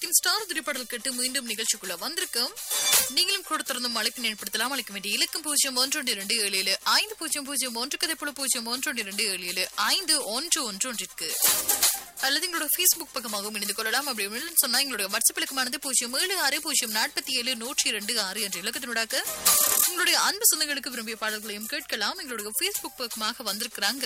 Shooting star திரைப்படல் கேட்டு மீண்டும் நிகழ்ச்சிக்குள்ள வந்திருக்கோம் நீங்களும் கொடுத்திருந்தும் அழைப்பினை ஏற்படுத்தலாம் அழைக்க வேண்டிய இலக்கம் பூஜ்ஜியம் ஒன்று இரண்டு ஏழு ஏழு ஐந்து பூஜ்ஜியம் பூஜ்ஜியம் ஒன்று கதைப்புல பூஜ்ஜியம் ஒன்று இரண்டு ஏழு ஏழு ஐந்து ஒன்று ஒன்று ஒன்றிற்கு அல்லது எங்களோட ஃபேஸ்புக் பக்கமாகவும் இணைந்து கொள்ளலாம் அப்படி இல்லைன்னு சொன்னா எங்களுடைய வாட்ஸ்அப் இலக்கமானது பூஜ்ஜியம் ஏழு ஆறு பூஜ்ஜியம் நாற்பத்தி ஏழு நூற்றி இரண்டு ஆறு என்ற இலக்கத்தினூடாக உங்களுடைய அன்பு சொந்தங்களுக்கு விரும்பிய பாடல்களையும் கேட்கலாம் எங்களுடைய ஃபேஸ்புக் பக்கமாக வந்திருக்கிறாங்க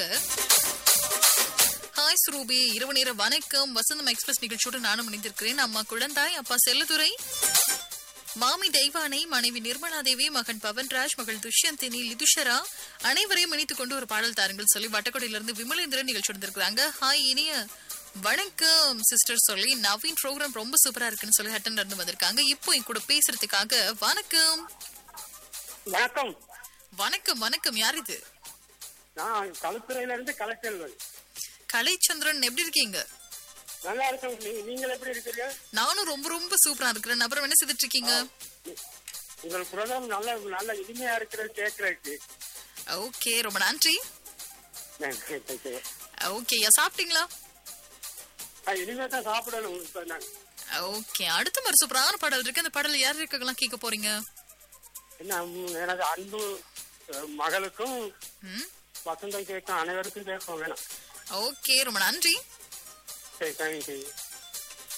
ஹாய் ஸ்ரூபி இரவு நேர வணக்கம் வசந்தம் எக்ஸ்பிரஸ் நிகழ்ச்சியோடு நானும் இணைந்திருக்கிறேன் அம்மா குழந்தாய் அப்பா செல்லதுரை மாமி தெய்வானை மனைவி நிர்மலா தேவி மகன் பவன்ராஜ் மகள் துஷ்யந்தினி லிதுஷரா அனைவரையும் இணைத்துக் கொண்டு ஒரு பாடல் தாருங்கள் சொல்லி வட்டக்கோட்டையிலிருந்து விமலேந்திரன் நிகழ்ச்சி வந்திருக்கிறாங்க ஹாய் இனிய வணக்கம் சிஸ்டர் சொல்லி நவீன் ப்ரோக்ராம் ரொம்ப சூப்பரா இருக்குன்னு சொல்லி ஹட்டன் இருந்து வந்திருக்காங்க இப்போ என் கூட பேசுறதுக்காக வணக்கம் வணக்கம் வணக்கம் வணக்கம் யார் இது நான் களுத்துறையில இருந்து கலெக்டர் கலைச்சந்திரன் எப்படி இருக்கீங்க நல்லா இருக்கேன் நீ- நீங்கள் எப்படி இருக்கீங்க நானும் ரொம்ப ரொம்ப சூப்பரா இருக்கிறேன் அப்புறம் என்ன செய்துட்டு இருக்கீங்க உங்கள் புரதம் நல்ல நல்ல இனிமையா இருக்கிறது கேட்கறதுக்கு ஓகே ரொம்ப நன்றி நன்றி, நன்றி. ஓகே சாப்பிட்டீங்களா ஆ, இனிமே தான் சாப்பிடணும் இப்ப நான் ஓகே அடுத்த மாதிரி சூப்பரான பாடல் இருக்கு அந்த பாடல் யார் இருக்கலாம் கேட்க போறீங்க என்ன ம், எனது அன்பு அஹ், மகளுக்கும் ம் வசந்தம் கேட்கும் அனைவருக்கும் கேட்கும் வேணும் ஓகே ரொம்ப நன்றி சரி தேங்க்யூ